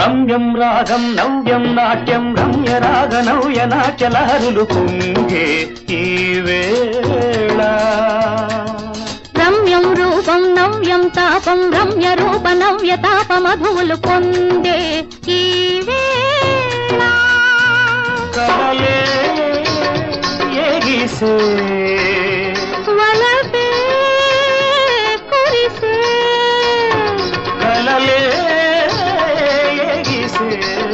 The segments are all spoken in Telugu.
రమ్యం రాగం నవ్యం నాట్యం రమ్య రాగ నవ్య నాట్య లహరులు పొంగే ఈ వేళ రమ్యం రూపం నవ్యం తాపం రమ్య రూప నవ్య తాప మధువులు పొందే ఈ వేళ కలలే ఏగిసే వలపే కురిసే కలలే ఏగిసే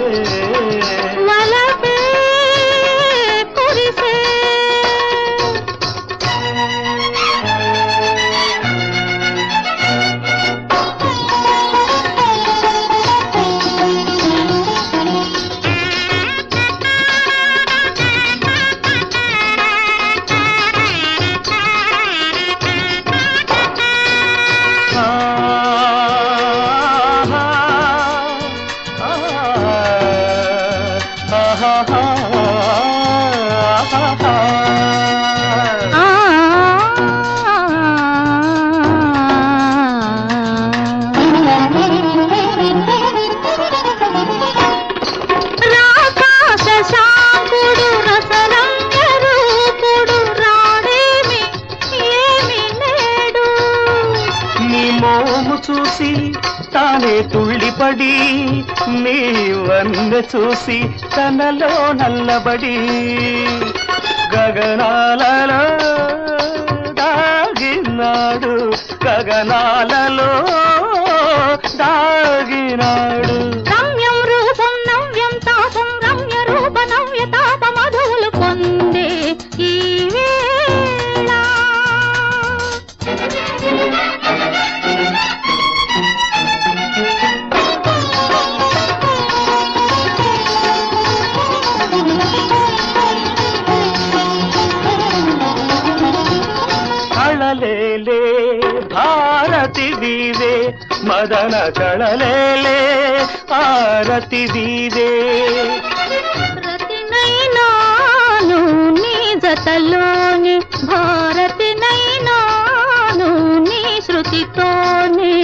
వలపే కురిసే ఆ రాకాశ శాంకుడు రసరంగ రూపుడు రాడేమి ఏమి నేడు నీ మోము చూసి తానే తుళ్ళిపడి నీ వన్న చూసి తనలో నల్లబడి గగనాలలో దాగినాడు గగనాలలో దాగినాడు రమ్యం రూపం నవ్యం తాపం రమ్య రూప నవ్య తాప మధువులు పొందే ఈ వేళ కళలేలే భారతి వీవే మదన కళలేలే ఆరతి వీవే రతినైనాను నీ జతలోని భారతినైనాను నీ శృతితోనే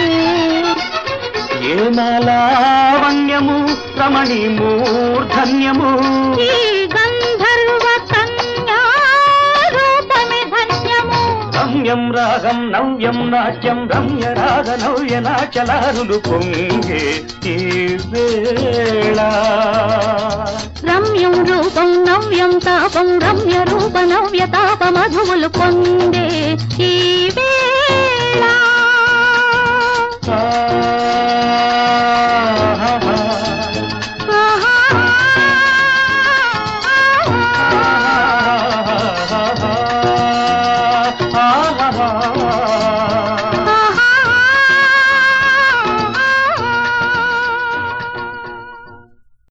ఏ నాలావణ్యము రమణి మూర్ధన్యము ఈ గంధర్వ కన్యా రూపమే ధన్యము రమ్యం రాగం నవ్యం నాట్యం రమ్య రాగ నవ్య నాచలారులు పొంగే ఈ వేళ రమ్యం రూపం నవ్యం తాపం రమ్య రూప నవ్య తాప మధువులు పొందే ఈ వేళ ఆ